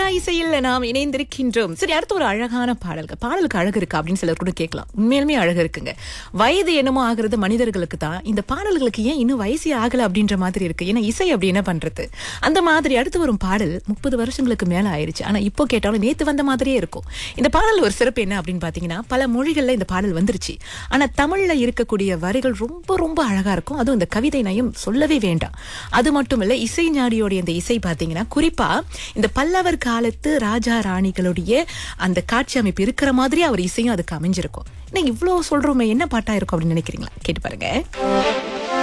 தீரா இசையில் நாம் இணைந்திருக்கின்றோம் சரி அடுத்து ஒரு அழகான பாடல்கள் பாடலுக்கு அழகு இருக்கா அப்படின்னு சிலர் கூட கேட்கலாம் உண்மையிலுமே அழகு இருக்குங்க வயது என்னமோ ஆகுறது மனிதர்களுக்கு தான் இந்த பாடல்களுக்கு ஏன் இன்னும் வயசே ஆகல அப்படின்ற மாதிரி இருக்கு ஏன்னா இசை அப்படி என்ன பண்றது அந்த மாதிரி அடுத்து வரும் பாடல் முப்பது வருஷங்களுக்கு மேல ஆயிருச்சு ஆனா இப்போ கேட்டாலும் நேத்து வந்த மாதிரியே இருக்கும் இந்த பாடல் ஒரு சிறப்பு என்ன அப்படின்னு பாத்தீங்கன்னா பல மொழிகள்ல இந்த பாடல் வந்துருச்சு ஆனா தமிழ்ல இருக்கக்கூடிய வரிகள் ரொம்ப ரொம்ப அழகா இருக்கும் அதுவும் இந்த கவிதை நயம் சொல்லவே வேண்டாம் அது மட்டும் இல்ல இசை ஞாடியோடைய இந்த இசை பாத்தீங்கன்னா குறிப்பா இந்த பல்லவர் காலத்து ராஜா ராணிகளுடைய அந்த காட்சி அமைப்பு இருக்கிற மாதிரி அவர் இசையும் அதுக்கு அமைஞ்சிருக்கும் என்ன இவ்வளவு சொல்றோமே என்ன பாட்டா இருக்கும் அப்படின்னு நினைக்கிறீங்களா கேட்டு பாருங்க